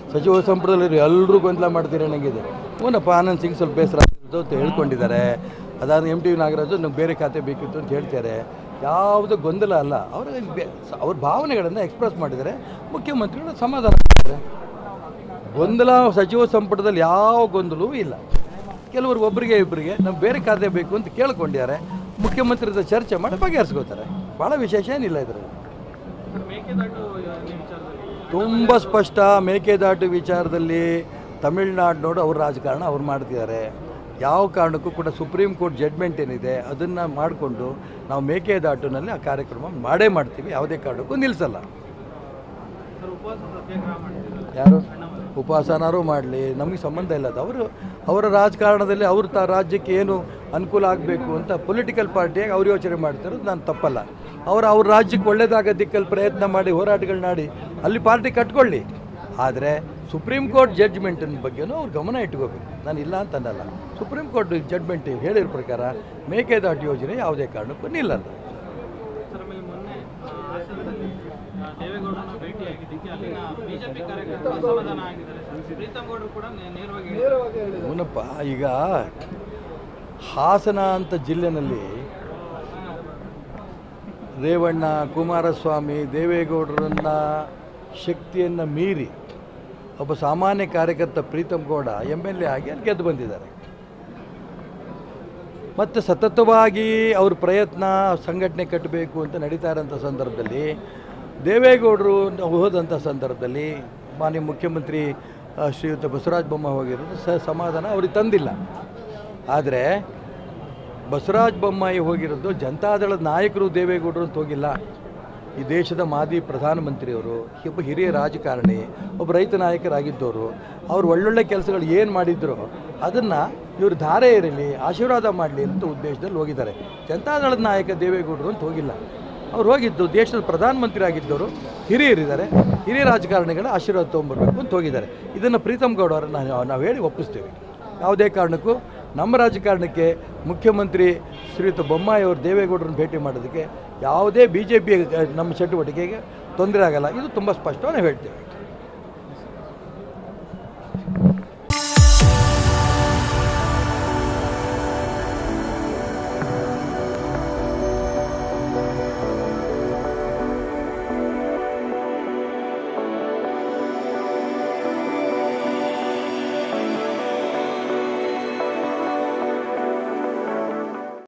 ಸಚಿವ ಸಂಪುಟದಲ್ಲಿ ಎಲ್ಲರೂ ಗೊಂದಲ ಮಾಡ್ತೀರಿ ನನಗಿದೆ ಹ್ಞೂನಪ್ಪ ಆನಂದ್ ಸಿಂಗ್ ಸ್ವಲ್ಪ ಬೇಸರ ಆಗಿರೋದು ಅಂತ ಹೇಳ್ಕೊಂಡಿದ್ದಾರೆ ಅದಾದ ಎಮ್ ಟಿ ವಿ ನಾಗರಾಜು ನಂಗೆ ಬೇರೆ ಖಾತೆ ಬೇಕಿತ್ತು ಅಂತ ಹೇಳ್ತಾರೆ ಯಾವುದು ಗೊಂದಲ ಅಲ್ಲ ಅವ್ರ ಅವ್ರ ಭಾವನೆಗಳನ್ನು ಎಕ್ಸ್ಪ್ರೆಸ್ ಮಾಡಿದ್ದಾರೆ ಮುಖ್ಯಮಂತ್ರಿಗಳು ಸಮಾಧಾನ ಮಾಡಿದ್ದಾರೆ ಗೊಂದಲ ಸಚಿವ ಸಂಪುಟದಲ್ಲಿ ಯಾವ ಗೊಂದಲವೂ ಇಲ್ಲ ಕೆಲವರು ಒಬ್ಬರಿಗೆ ಇಬ್ಬರಿಗೆ ನಮ್ಗೆ ಬೇರೆ ಖಾತೆ ಬೇಕು ಅಂತ ಕೇಳ್ಕೊಂಡಿದ್ದಾರೆ ಮುಖ್ಯಮಂತ್ರಿ ಜೊತೆ ಚರ್ಚೆ ಮಾಡಿ ಬಗೆಹರಿಸ್ಕೋತಾರೆ ಭಾಳ ವಿಶೇಷ ಏನಿಲ್ಲ ಇದರಲ್ಲಿ ತುಂಬ ಸ್ಪಷ್ಟ ಮೇಕೆದಾಟು ವಿಚಾರದಲ್ಲಿ ತಮಿಳ್ನಾಡಿನೋಡು ಅವ್ರ ರಾಜಕಾರಣ ಅವ್ರು ಮಾಡ್ತಿದ್ದಾರೆ ಯಾವ ಕಾರಣಕ್ಕೂ ಕೂಡ ಸುಪ್ರೀಂ ಕೋರ್ಟ್ ಜಡ್ಮೆಂಟ್ ಏನಿದೆ ಅದನ್ನು ಮಾಡಿಕೊಂಡು ನಾವು ಮೇಕೆದಾಟುನಲ್ಲಿ ಆ ಕಾರ್ಯಕ್ರಮ ಮಾಡೇ ಮಾಡ್ತೀವಿ ಯಾವುದೇ ಕಾರಣಕ್ಕೂ ನಿಲ್ಲಿಸಲ್ಲ ಯಾರು ಉಪವಾಸನಾರು ಮಾಡಲಿ ನಮಗೆ ಸಂಬಂಧ ಇಲ್ಲ ಅದು ಅವರು ಅವರ ರಾಜಕಾರಣದಲ್ಲಿ ಅವ್ರ ತ ರಾಜ್ಯಕ್ಕೆ ಏನು ಅನುಕೂಲ ಆಗಬೇಕು ಅಂತ ಪೊಲಿಟಿಕಲ್ ಪಾರ್ಟಿಯಾಗಿ ಅವ್ರು ಯೋಚನೆ ಮಾಡ್ತಿರೋದು ನಾನು ತಪ್ಪಲ್ಲ ಅವರು ಅವ್ರ ರಾಜ್ಯಕ್ಕೆ ಒಳ್ಳೇದಾಗ ದಿಕ್ಕಲ್ಲಿ ಪ್ರಯತ್ನ ಮಾಡಿ ಹೋರಾಟಗಳನ್ನ ಮಾಡಿ ಅಲ್ಲಿ ಪಾರ್ಟಿ ಕಟ್ಕೊಳ್ಳಿ ಆದರೆ ಸುಪ್ರೀಂ ಕೋರ್ಟ್ ಜಡ್ಜ್ಮೆಂಟಿನ ಬಗ್ಗೆನೂ ಅವ್ರು ಗಮನ ಇಟ್ಕೋಬೇಕು ನಾನು ಇಲ್ಲ ಅಂತ ಅನ್ನಲ್ಲ ಸುಪ್ರೀಂ ಕೋರ್ಟ್ ಜಡ್ಮೆಂಟ್ ಹೇಳಿರೋ ಪ್ರಕಾರ ಮೇಕೆದಾಟು ಯೋಜನೆ ಯಾವುದೇ ಕಾರಣಕ್ಕೂ ನಿಲ್ಲಲ್ಲ ಸರ್ ಆಮೇಲೆ ಮೊನ್ನೆ ಆ, ಹಾಸನದಲ್ಲಿ ಆ, ದೇವೇಗೌಡರನ್ನ ಭೇಟಿಯಾಗಿದ್ದಕ್ಕೆ ಅಲ್ಲಿನ ಬಿಜೆಪಿ ಕಾರ್ಯಕರ್ತರು ಅಸಮಾಧಾನ ಆಗಿದ್ದಾರೆ ಪ್ರೀತಮ್ ಗೌಡರು ಕೂಡ ನೇ- ನೇರವಾಗಿ ಹೇಳಿದ್ದಾರೆ. ಅವನಪ್ಪ ಈಗ ಹಾಸನ ಅಂತ ಜಿಲ್ಲೆನಲ್ಲಿ ರೇವಣ್ಣ ಕುಮಾರಸ್ವಾಮಿ ದೇವೇಗೌಡರನ್ನ ಶಕ್ತಿಯನ್ನು ಮೀರಿ ಒಬ್ಬ ಸಾಮಾನ್ಯ ಕಾರ್ಯಕರ್ತ Preetham Gowda M L A ಆಗಿ ಅಲ್ಲಿ ಗೆದ್ದು ಬಂದಿದ್ದಾರೆ ಮತ್ತು ಸತತವಾಗಿ ಅವ್ರ ಪ್ರಯತ್ನ ಸಂಘಟನೆ ಕಟ್ಟಬೇಕು ಅಂತ ನಡೀತಾ ಇರೋಂಥ ಸಂದರ್ಭದಲ್ಲಿ ದೇವೇಗೌಡರು ಹೋದಂಥ ಸಂದರ್ಭದಲ್ಲಿ ಮಾನ್ಯ ಮುಖ್ಯಮಂತ್ರಿ ಆ, ಶ್ರೀಯುತ ಬಸವರಾಜ ಬೊಮ್ಮಾಯಿ ಹೋಗಿರೋದು ಸ ಸಮಾಧಾನ ಅವ್ರಿಗೆ ತಂದಿಲ್ಲ ಆದರೆ ಬಸವರಾಜ ಬೊಮ್ಮಾಯಿ ಹೋಗಿರೋದು ಜನತಾದಳದ ನಾಯಕರು ದೇವೇಗೌಡರು ಅಂತ ಹೋಗಿಲ್ಲ ಈ ದೇಶದ ಮಾಜಿ ಪ್ರಧಾನಮಂತ್ರಿಯವರು ಒಬ್ಬ ಹಿರಿಯ ರಾಜಕಾರಣಿ ಒಬ್ಬ ರೈತ ನಾಯಕರಾಗಿದ್ದವರು ಅವ್ರು ಒಳ್ಳೊಳ್ಳೆ ಕೆಲಸಗಳು ಏನು ಮಾಡಿದ್ರು ಅದನ್ನು ಇವರು ಧಾರೆ ಇರಲಿ ಆಶೀರ್ವಾದ ಮಾಡಲಿ ಅಂತ ಉದ್ದೇಶದಲ್ಲಿ ಹೋಗಿದ್ದಾರೆ ಜನತಾದಳದ ನಾಯಕ ದೇವೇಗೌಡರು ಅಂತ ಹೋಗಿಲ್ಲ ಅವ್ರು ಹೋಗಿದ್ದು ದೇಶದ ಪ್ರಧಾನಮಂತ್ರಿ ಆಗಿದ್ದವರು ಹಿರಿಯರಿದ್ದಾರೆ ಹಿರಿಯ ರಾಜಕಾರಣಿಗಳ ಆಶೀರ್ವಾದ ತೊಗೊಂಬರ್ಬೇಕು ಅಂತ ಹೋಗಿದ್ದಾರೆ ಇದನ್ನು ಪ್ರೀತಮ್ ಗೌಡ ಅವರನ್ನು ನಾವು ನಾವು ಹೇಳಿ ಒಪ್ಪಿಸ್ತೀವಿ ಯಾವುದೇ ಕಾರಣಕ್ಕೂ ನಮ್ಮ ರಾಜಕಾರಣಕ್ಕೆ ಮುಖ್ಯಮಂತ್ರಿ ಶ್ರೀಯುತ ಬೊಮ್ಮಾಯಿ ಅವರು ದೇವೇಗೌಡರನ್ನ ಭೇಟಿ ಮಾಡೋದಕ್ಕೆ ಯಾವುದೇ ಬಿ ಜೆ ಪಿ ನಮ್ಮ ಚಟುವಟಿಕೆಗೆ ತೊಂದರೆ ಆಗಲ್ಲ ಇದು ತುಂಬ ಸ್ಪಷ್ಟವಾಗಿ ನಾವು ಹೇಳ್ತೇವೆ